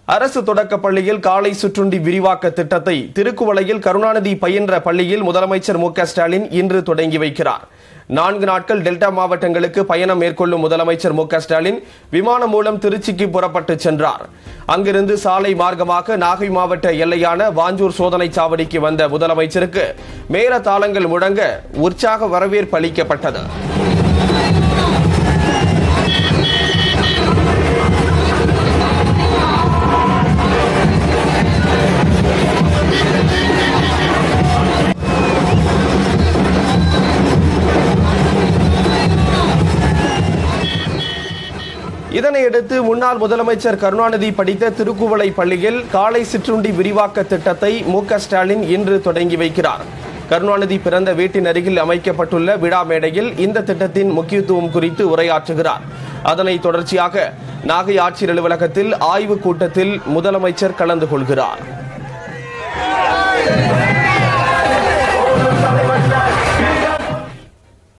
அரசு தொடக்கப் பள்ளியில் காலை சுற்றுண்டி விரிவாக்க திட்டத்தை திருக்குவளையில் கருணாநிதி பயின்ற பள்ளியில் முதலமைச்சர் மு க ஸ்டாலின் இன்று தொடங்கி வைக்கிறார் நான்கு நாட்கள் டெல்டா மாவட்டங்களுக்கு பயணம் மேற்கொள்ளும் முதலமைச்சர் மு க ஸ்டாலின் விமானம் மூலம் திருச்சிக்கு புறப்பட்டு சென்றார் அங்கிருந்து சாலை மார்க்கமாக நாகை மாவட்ட எல்லையான வாஞ்சூர் சோதனை சாவடிக்கு வந்த முதலமைச்சருக்கு மேல தாளங்கள் முழங்க உற்சாக வரவேற்பு அளிக்கப்பட்டது இதனையடுத்து முன்னாள் முதலமைச்சர் கருணாநிதி படித்த திருக்குவளை பள்ளியில் காலை சிற்றுண்டி விரிவாக்க திட்டத்தை மு க ஸ்டாலின் இன்று தொடங்கி வைக்கிறார் கருணாநிதி பிறந்த வீட்டின் அருகில் அமைக்கப்பட்டுள்ள விழா மேடையில் இந்த திட்டத்தின் முக்கியத்துவம் குறித்து உரையாற்றுகிறார் அதனைத் தொடர்ச்சியாக நாகை ஆட்சியர் அலுவலகத்தில் ஆய்வுக் கூட்டத்தில் முதலமைச்சர் கலந்து கொள்கிறார்